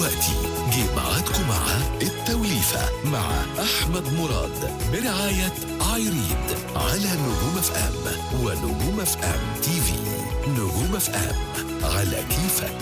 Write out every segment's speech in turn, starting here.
دلوقتي جه ميعادكم مع التوليفة مع أحمد مراد برعاية عايريد على نجوم اف ام ونجوم اف ام تي في نجوم اف ام على كيفك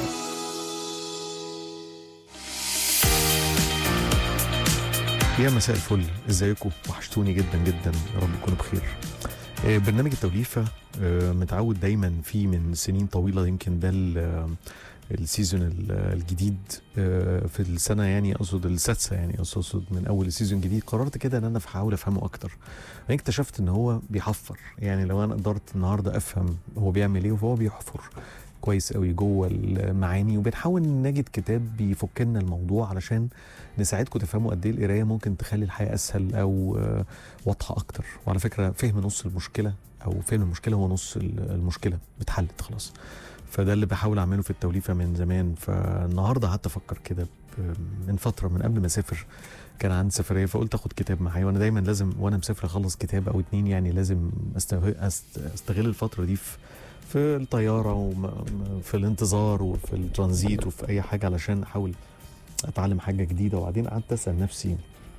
يا مساء الفل ازيكم وحشتوني جدا جدا يا رب تكونوا بخير آه، برنامج التوليفه آه، متعود دايما فيه من سنين طويله يمكن ده ال- آه، السيزون ال- آه، الجديد آه، في السنه يعني اقصد السادسه يعني اقصد من اول السيزون الجديد قررت كده ان انا احاول افهمه اكتر يعني اكتشفت ان هو بيحفر يعني لو انا قدرت النهارده افهم هو بيعمل ايه فهو بيحفر كويس قوي جوه المعاني وبنحاول نجد كتاب بيفك لنا الموضوع علشان نساعدكم تفهموا قد ايه القرايه ممكن تخلي الحياه اسهل او آه، واضحه اكتر وعلى فكره فهم نص المشكله او فهم المشكله هو نص ال- المشكله اتحلت خلاص فده اللي بحاول اعمله في التوليفه من زمان فالنهارده قعدت افكر كده ب- من فتره من قبل ما اسافر كان عندي سفريه فقلت اخد كتاب معايا وانا دايما لازم وانا مسافر اخلص كتاب او اتنين يعني لازم استغل, أست- استغل الفتره دي في في الطياره وفي الانتظار وفي الترانزيت وفي اي حاجه علشان احاول اتعلم حاجه جديده وبعدين قعدت اسال نفسي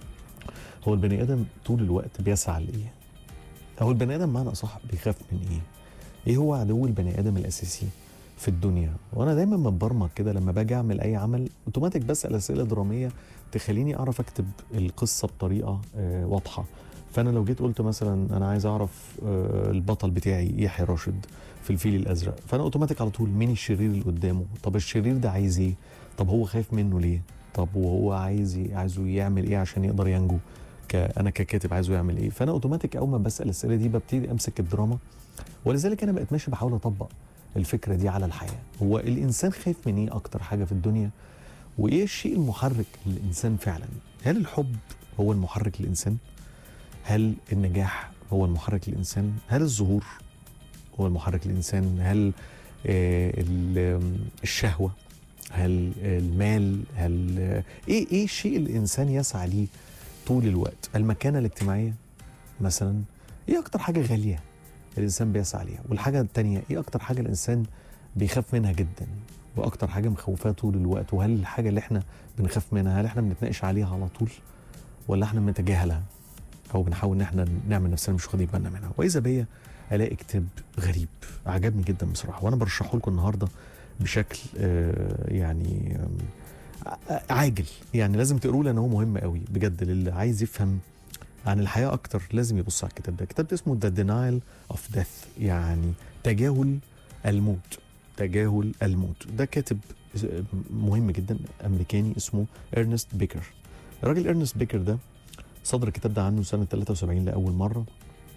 هو البني ادم طول الوقت بيسعى لايه؟ هو البني ادم معنى اصح بيخاف من ايه؟ ايه هو عدو البني ادم الاساسي في الدنيا؟ وانا دايما متبرمج كده لما باجي اعمل اي عمل اوتوماتيك بسال اسئله دراميه تخليني اعرف اكتب القصه بطريقه آه واضحه فانا لو جيت قلت مثلا انا عايز اعرف آه البطل بتاعي يحيى راشد في الفيل الازرق فانا اوتوماتيك على طول مين الشرير اللي قدامه طب الشرير ده عايز ايه طب هو خايف منه ليه طب وهو عايز ي- عايزه يعمل ايه عشان يقدر ينجو ك... انا ككاتب عايزه يعمل ايه فانا اوتوماتيك اول ما بسال الاسئله دي ببتدي امسك الدراما ولذلك انا بقيت ماشي بحاول اطبق الفكره دي على الحياه هو الانسان خايف من ايه اكتر حاجه في الدنيا وايه الشيء المحرك للانسان فعلا هل الحب هو المحرك للانسان هل النجاح هو المحرك للانسان هل الظهور هو المحرك للانسان هل آه، ال- آم، الشهوه هل المال هل ايه ايه الشيء اللي الانسان يسعى ليه طول الوقت المكانه الاجتماعيه مثلا ايه اكتر حاجه غاليه الانسان بيسعى ليها والحاجه التانية ايه اكتر حاجه الانسان بيخاف منها جدا واكتر حاجه مخوفاه طول الوقت وهل الحاجه اللي احنا بنخاف منها هل احنا بنتناقش عليها على طول ولا احنا بنتجاهلها او بنحاول ان احنا نعمل نفسنا مش واخدين بالنا منها واذا بيا الاقي كتاب غريب عجبني جدا بصراحه وانا برشحه لكم النهارده بشكل آه، يعني آم، ع- عاجل يعني لازم تقروه لان هو مهم قوي بجد للي عايز يفهم عن الحياه اكتر لازم يبص على الكتاب ده الكتاب ده اسمه ذا دينايل اوف ديث يعني تجاهل الموت تجاهل الموت ده كاتب مهم جدا امريكاني اسمه ارنست بيكر الراجل ارنست بيكر ده صدر الكتاب ده عنه سنه 73 لاول مره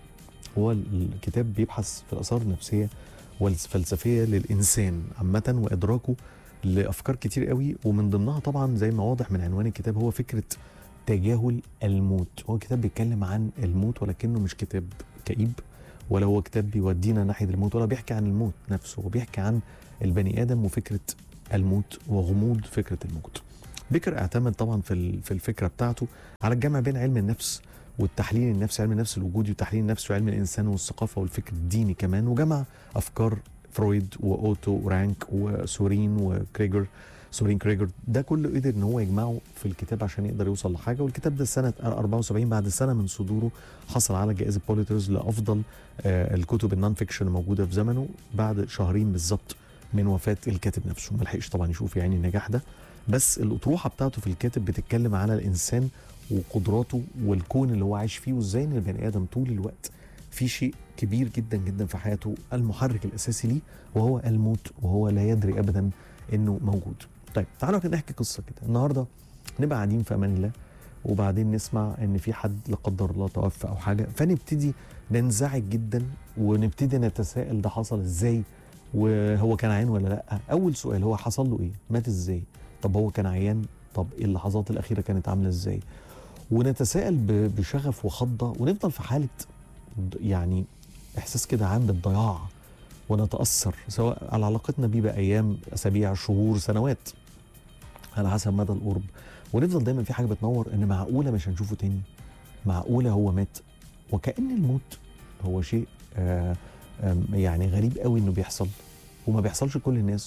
هو الكتاب بيبحث في الاثار النفسيه والفلسفيه للانسان عامه وادراكه لافكار كتير قوي ومن ضمنها طبعا زي ما واضح من عنوان الكتاب هو فكره تجاهل الموت هو كتاب بيتكلم عن الموت ولكنه مش كتاب كئيب ولا هو كتاب بيودينا ناحيه الموت ولا بيحكي عن الموت نفسه هو بيحكي عن البني ادم وفكره الموت وغموض فكره الموت بيكر اعتمد طبعا في ال- في الفكره بتاعته على الجمع بين علم النفس والتحليل النفسي علم النفس الوجودي والتحليل النفسي وعلم الانسان والثقافه والفكر الديني كمان وجمع افكار فرويد واوتو ورانك وسورين وكريجر سورين كريجر ده كله قدر ان هو يجمعه في الكتاب عشان يقدر يوصل لحاجه والكتاب ده سنه 74 بعد سنه من صدوره حصل على جائزه بوليترز لافضل آه، الكتب النون فيكشن الموجوده في زمنه بعد شهرين بالظبط من وفاه الكاتب نفسه ما لحقش طبعا يشوف يعني النجاح ده بس الاطروحه بتاعته في الكاتب بتتكلم على الانسان وقدراته والكون اللي هو عايش فيه وازاي ان البني ادم طول الوقت في شيء كبير جدا جدا في حياته المحرك الاساسي ليه وهو الموت وهو لا يدري ابدا انه موجود. طيب تعالوا كده نحكي قصه كده النهارده نبقى قاعدين في امان الله وبعدين نسمع ان في حد لا قدر الله توفى او حاجه فنبتدي ننزعج جدا ونبتدي نتساءل ده حصل ازاي وهو كان عيان ولا لا اول سؤال هو حصل له ايه مات ازاي طب هو كان عيان طب اللحظات الاخيره كانت عامله ازاي ونتساءل ب- بشغف وخضه ونفضل في حاله ض- يعني احساس كده عام بالضياع ونتاثر سواء على علاقتنا بيه بايام اسابيع شهور سنوات على حسب مدى القرب ونفضل دايما في حاجه بتنور ان معقوله مش هنشوفه تاني معقوله هو مات وكأن الموت هو شيء آه آم، يعني غريب قوي انه بيحصل وما بيحصلش لكل الناس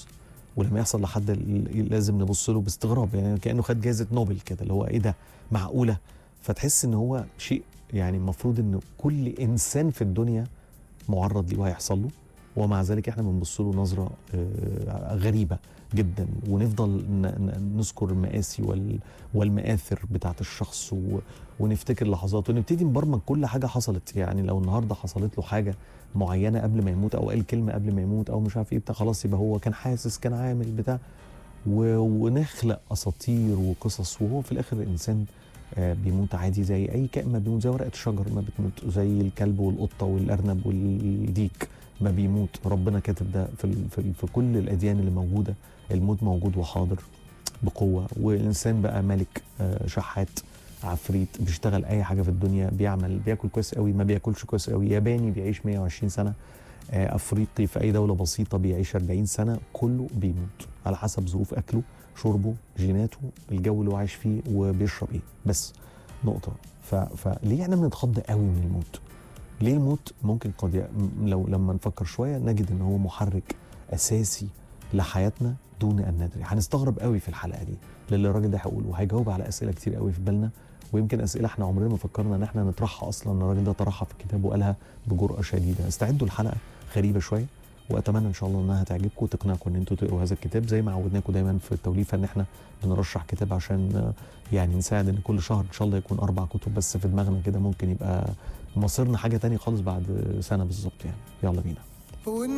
ولما يحصل لحد ال- لازم نبص له باستغراب يعني كانه خد جائزه نوبل كده اللي هو ايه ده معقوله فتحس ان هو شيء يعني المفروض ان كل انسان في الدنيا معرض ليه وهيحصل له ومع ذلك احنا بنبص له نظره آه، غريبه جدا ونفضل ن- ن- نذكر المآسي وال- والمآثر بتاعت الشخص و- ونفتكر لحظات ونبتدي نبرمج كل حاجه حصلت يعني لو النهارده حصلت له حاجه معينه قبل ما يموت او قال كلمه قبل ما يموت او مش عارف ايه بتاع خلاص يبقى هو كان حاسس كان عامل بتاع و- ونخلق اساطير وقصص وهو في الاخر الانسان آه، بيموت عادي زي اي كائن ما بيموت زي ورقه الشجر ما بتموت زي الكلب والقطه والارنب والديك ما بيموت ربنا كاتب ده في ال- في, ال- في كل الاديان اللي موجوده الموت موجود وحاضر بقوه والانسان بقى ملك آه، شحات عفريت بيشتغل اي حاجه في الدنيا بيعمل بياكل كويس قوي ما بياكلش كويس قوي ياباني بيعيش 120 سنه آه، افريقي في اي دوله بسيطه بيعيش 40 سنه كله بيموت على حسب ظروف اكله شربه جيناته الجو اللي هو عايش فيه وبيشرب ايه بس نقطه ف... فليه احنا بنتخض قوي من الموت ليه الموت ممكن قد ي... م- لو لما نفكر شويه نجد ان هو محرك اساسي لحياتنا دون ان ندري هنستغرب قوي في الحلقه دي للي الراجل ده هيقوله وهيجاوب على اسئله كتير قوي في بالنا ويمكن اسئله احنا عمرنا ما فكرنا ان احنا نطرحها اصلا الراجل ده طرحها في الكتاب وقالها بجرأه شديده استعدوا الحلقه غريبه شويه واتمنى ان شاء الله انها تعجبكم وتقنعكم ان انتوا تقروا هذا الكتاب زي ما عودناكم دايما في التوليفه ان احنا بنرشح كتاب عشان آه، يعني نساعد ان كل شهر ان شاء الله يكون اربع كتب بس في دماغنا كده ممكن يبقى مصيرنا حاجه تانية خالص بعد سنه بالظبط يعني يلا بينا